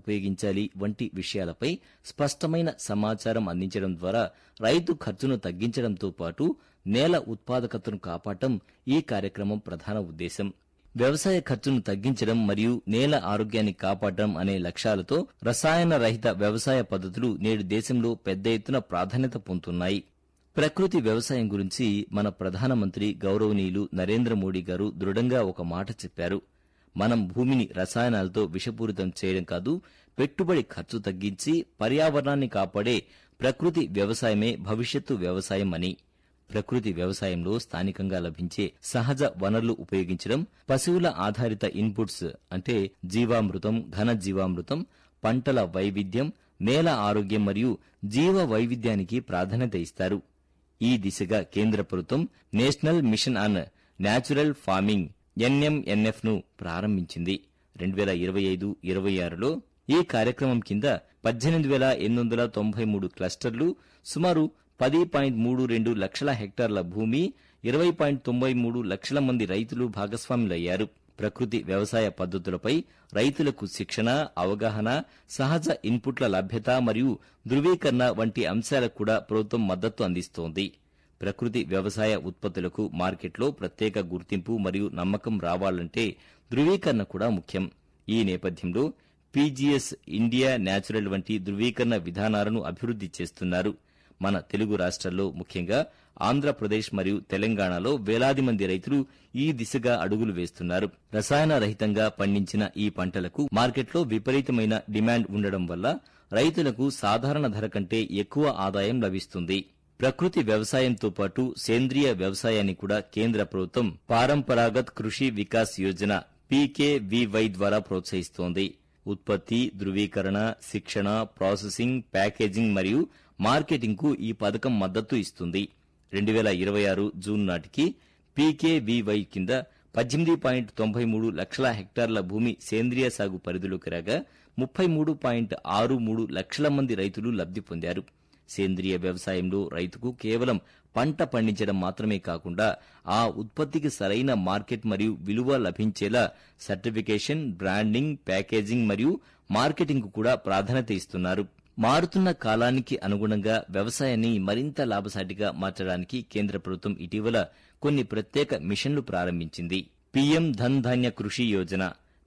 ఉపయోగించాలి వంటి విషయాలపై స్పష్టమైన సమాచారం అందించడం ద్వారా రైతు ఖర్చును తగ్గించడంతో పాటు నేల ఉత్పాదకతను కాపాడటం ఈ కార్యక్రమం ప్రధాన ఉద్దేశం వ్యవసాయ ఖర్చును తగ్గించడం మరియు నేల ఆరోగ్యాన్ని కాపాడడం అనే లక్ష్యాలతో రసాయన రహిత వ్యవసాయ పద్ధతులు నేడు దేశంలో పెద్ద ఎత్తున ప్రాధాన్యత పొందుతున్నాయి ప్రకృతి వ్యవసాయం గురించి మన ప్రధానమంత్రి గౌరవనీయులు నరేంద్ర మోడీ గారు దృఢంగా ఒక మాట చెప్పారు మనం భూమిని రసాయనాలతో విషపూరితం చేయడం కాదు పెట్టుబడి ఖర్చు తగ్గించి పర్యావరణాన్ని కాపాడే ప్రకృతి వ్యవసాయమే భవిష్యత్తు వ్యవసాయం అని ప్రకృతి వ్యవసాయంలో స్థానికంగా లభించే సహజ వనరులు ఉపయోగించడం పశువుల ఆధారిత ఇన్పుట్స్ అంటే జీవామృతం ఘన జీవామృతం పంటల వైవిధ్యం నేల ఆరోగ్యం మరియు జీవ వైవిధ్యానికి ప్రాధాన్యత ఇస్తారు ఈ దిశగా కేంద్ర ప్రభుత్వం national mission on natural farming NMNF ను ప్రారంభించింది రెండు వేల ఇరవై ఐదు ఇరవై ఆరులో ఈ కార్యక్రమం కింద పద్దెనిమిది వేల ఎనిమిది వందల తొంభై మూడు క్లస్టర్లు సుమారు పది పాయింట్ మూడు రెండు లక్షల హెక్టార్ల భూమి ఇరవై పాయింట్ తొంభై మూడు లక్షల మంది రైతులు భాగస్వాములయ్యారు ప్రకృతి వ్యవసాయ పద్ధతులపై రైతులకు శిక్షణ అవగాహన సహజ ఇన్పుట్ల లభ్యత మరియు ధృవీకరణ వంటి అంశాలకు కూడా ప్రభుత్వం మద్దతు అందిస్తోంది ప్రకృతి వ్యవసాయ ఉత్పత్తులకు మార్కెట్లో ప్రత్యేక గుర్తింపు మరియు నమ్మకం రావాలంటే ధృవీకరణ కూడా ముఖ్యం ఈ నేపథ్యంలో పీజీఎస్ ఇండియా న్యాచురల్ వంటి ధృవీకరణ విధానాలను అభివృద్ది చేస్తున్నారు మన తెలుగు రాష్ట్రాల్లో ముఖ్యంగా ఆంధ్రప్రదేశ్ మరియు తెలంగాణలో వేలాది మంది రైతులు ఈ దిశగా అడుగులు వేస్తున్నారు రసాయన రహితంగా పండించిన ఈ పంటలకు మార్కెట్లో విపరీతమైన డిమాండ్ ఉండడం వల్ల రైతులకు సాధారణ ధర కంటే ఎక్కువ ఆదాయం లభిస్తుంది ప్రకృతి వ్యవసాయంతో పాటు సేంద్రియ వ్యవసాయాన్ని కూడా కేంద్ర ప్రభుత్వం పారంపరాగత్ కృషి వికాస్ యోజన పీకేవీవై ద్వారా ప్రోత్సహిస్తోంది ఉత్పత్తి ధృవీకరణ శిక్షణ ప్రాసెసింగ్ ప్యాకేజింగ్ మరియు మార్కెటింగ్ కు ఈ పథకం మద్దతు ఇస్తుంది రెండు వేల ఇరవై ఆరు జూన్ నాటికి పీకేవీవై కింద పద్దెనిమిది పాయింట్ తొంభై మూడు లక్షల హెక్టార్ల భూమి సేంద్రియ సాగు పరిధిలోకి రాగా ముప్పై మూడు పాయింట్ ఆరు మూడు లక్షల మంది రైతులు లబ్ది పొందారు సేంద్రియ వ్యవసాయంలో రైతుకు కేవలం పంట పండించడం మాత్రమే కాకుండా ఆ ఉత్పత్తికి సరైన మార్కెట్ మరియు విలువ లభించేలా సర్టిఫికేషన్ బ్రాండింగ్ ప్యాకేజింగ్ మరియు మార్కెటింగ్ కూడా ప్రాధాన్యత ఇస్తున్నారు మారుతున్న కాలానికి అనుగుణంగా వ్యవసాయాన్ని మరింత లాభసాటిగా మార్చడానికి కేంద్ర ప్రభుత్వం ఇటీవల కొన్ని ప్రత్యేక మిషన్లు ప్రారంభించింది పీఎం ధన్ ధాన్య కృషి యోజన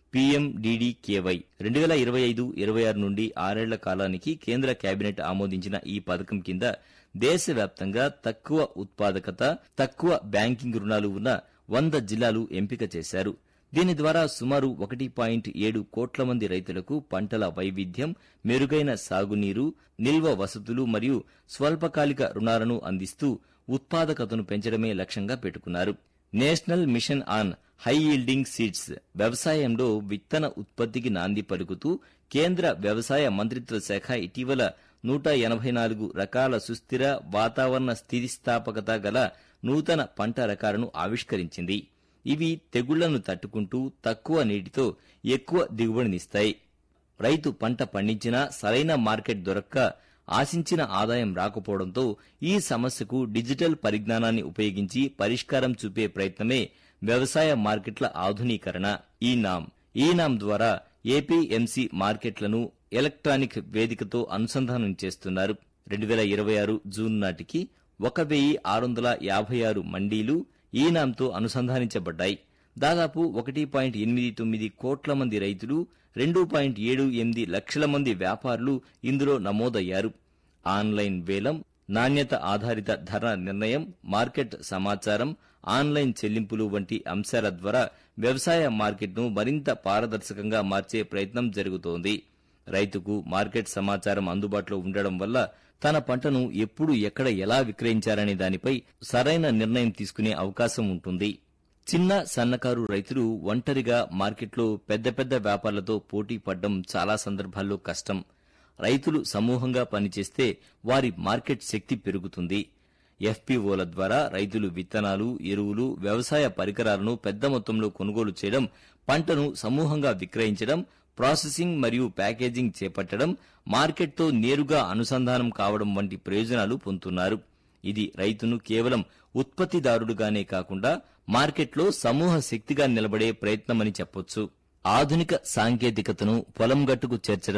పీఎండీడీకేవై రెండు వేల ఇరవై ఐదు ఇరవై ఆరు నుండి ఆరేళ్ల కాలానికి కేంద్ర కేబినెట్ ఆమోదించిన ఈ పథకం కింద దేశవ్యాప్తంగా తక్కువ ఉత్పాదకత తక్కువ బ్యాంకింగ్ రుణాలు ఉన్న వంద జిల్లాలు ఎంపిక చేశారు దీని ద్వారా సుమారు ఒకటి పాయింట్ ఏడు కోట్ల మంది రైతులకు పంటల వైవిధ్యం మెరుగైన సాగునీరు నిల్వ వసతులు మరియు స్వల్పకాలిక రుణాలను అందిస్తూ ఉత్పాదకతను పెంచడమే లక్ష్యంగా పెట్టుకున్నారు national mission on high yielding seeds వ్యవసాయంలో విత్తన ఉత్పత్తికి నాంది పలుకుతూ కేంద్ర వ్యవసాయ మంత్రిత్వ శాఖ ఇటీవల నూట ఎనభై నాలుగు రకాల సుస్థిర వాతావరణ స్థితిస్థాపకత గల నూతన పంట రకాలను ఆవిష్కరించింది ఇవి తెగుళ్లను తట్టుకుంటూ తక్కువ నీటితో ఎక్కువ దిగుబడినిస్తాయి రైతు పంట పండించినా సరైన మార్కెట్ దొరక్క ఆశించిన ఆదాయం రాకపోవడంతో ఈ సమస్యకు డిజిటల్ పరిజ్ఞానాన్ని ఉపయోగించి పరిష్కారం చూపే ప్రయత్నమే వ్యవసాయ మార్కెట్ల ఆధునీకరణ ఈ నామ్ ఈ నామ్ ద్వారా ఏపీఎంసీ మార్కెట్లను ఎలక్ట్రానిక్ వేదికతో అనుసంధానం చేస్తున్నారు రెండు వేల ఇరవై ఆరు జూన్ నాటికి ఒక వెయ్యి ఆరు వందల యాభై ఆరు మండీలు ఈ నామ్తో అనుసంధానించబడ్డాయి దాదాపు ఒకటి పాయింట్ ఎనిమిది తొమ్మిది కోట్ల మంది రైతులు రెండు పాయింట్ ఏడు ఎనిమిది లక్షల మంది వ్యాపారులు ఇందులో నమోదయ్యారు ఆన్లైన్ వేలం నాణ్యత ఆధారిత ధర నిర్ణయం మార్కెట్ సమాచారం ఆన్లైన్ చెల్లింపులు వంటి అంశాల ద్వారా వ్యవసాయ మార్కెట్ను మరింత పారదర్శకంగా మార్చే ప్రయత్నం జరుగుతోంది రైతుకు మార్కెట్ సమాచారం అందుబాటులో ఉండడం వల్ల తన పంటను ఎప్పుడు ఎక్కడ ఎలా విక్రయించాలనే దానిపై సరైన నిర్ణయం తీసుకునే అవకాశం ఉంటుంది చిన్న సన్నకారు రైతులు ఒంటరిగా మార్కెట్లో పెద్ద పెద్ద వ్యాపారులతో పోటీ పడడం చాలా సందర్భాల్లో కష్టం రైతులు సమూహంగా పనిచేస్తే వారి మార్కెట్ శక్తి పెరుగుతుంది ఎఫ్పీఓల ద్వారా రైతులు విత్తనాలు ఎరువులు వ్యవసాయ పరికరాలను పెద్ద మొత్తంలో కొనుగోలు చేయడం పంటను సమూహంగా విక్రయించడం ప్రాసెసింగ్ మరియు ప్యాకేజింగ్ చేపట్టడం మార్కెట్తో నేరుగా అనుసంధానం కావడం వంటి ప్రయోజనాలు పొందుతున్నారు ఇది రైతును కేవలం ఉత్పత్తిదారుడుగానే కాకుండా మార్కెట్లో సమూహ శక్తిగా నిలబడే ప్రయత్నమని చెప్పొచ్చు ఆధునిక సాంకేతికతను పొలం గట్టుకు చేర్చడం